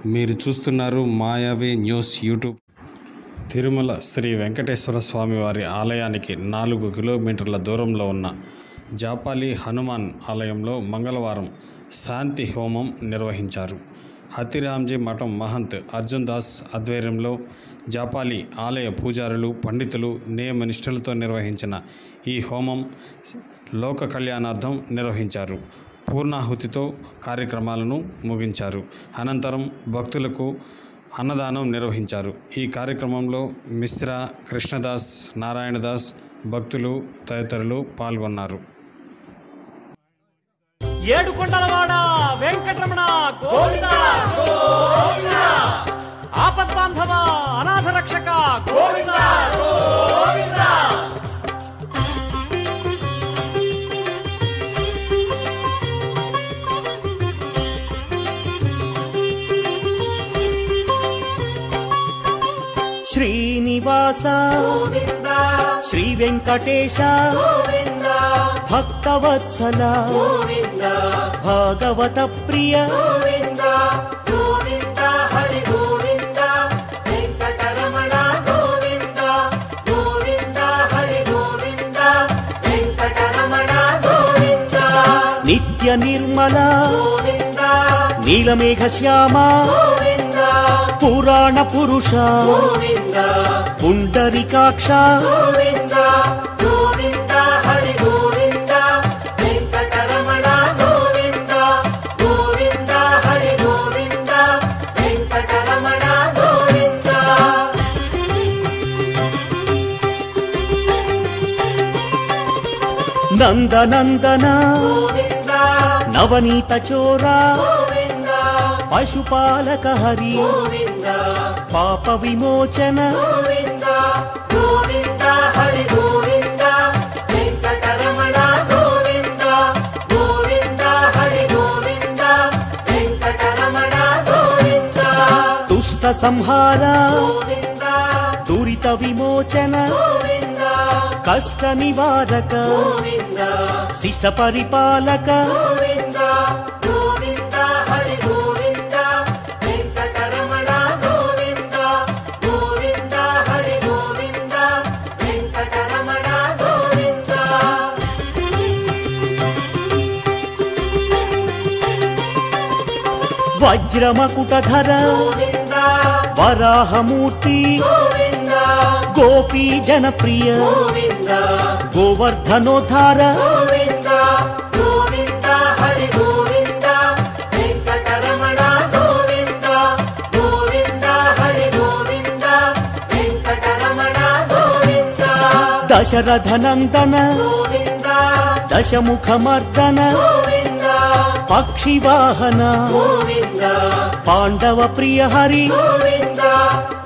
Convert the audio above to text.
మీరు చూస్తున్నారు Mayavi news YouTube Tirumala Sri Venkateswara Swamy వారి ఆలయానికి నాలుగు కిలోమీటర్ల దూరంలో ఉన్న జాపాలి హనుమాన్ ఆలయంలో మంగళవారం శాంతి హోమం నిర్వహించారు హతిరామ్జీ మఠం మహంత్ అర్జున్ దాస్ ఆధ్వర్యంలో జాపాలి ఆలయ పూజారులు పండితులు నియమ నిష్ఠలతో నిర్వహించిన ఈ హోమం లోక కళ్యాణార్థం నిర్వహించారు పూర్ణాహుతితో కార్యక్రమాలను ముగించారు అనంతరం భక్తులకు అన్నదానం నిర్వహించారు ఈ కార్యక్రమంలో మిశ్రా కృష్ణదాస్ నారాయణదాస్ భక్తులు తదితరులు పాల్గొన్నారు ఏడు కొండలవాడ వెంకటరమణ గోవింద గోవింద ఆపద్ బాంధవ అనాథ రక్షక గోవింద గోవింద శ్రీనివాస శ్రీ వెంకటేశ భక్తవత్సల భాగవత ప్రియ నిత్య నిర్మల నీలమేఘ శ్యామ పురాణ పురుష పుండరికాక్ష నందనందన నవనీత చోరా పశుపాలక హరి పాప విమోచన దుష్ట సంహార దురిత విమోచన కష్ట నివారక శిష్ట పరిపాలక వజ్రమకుటధర వరాహమూర్తి గోపీ జనప్రియ గోవర్ధనోద్ధార దశరథ నందన దశముఖమర్దన పక్షివాహన పాండవ ప్రియ హరి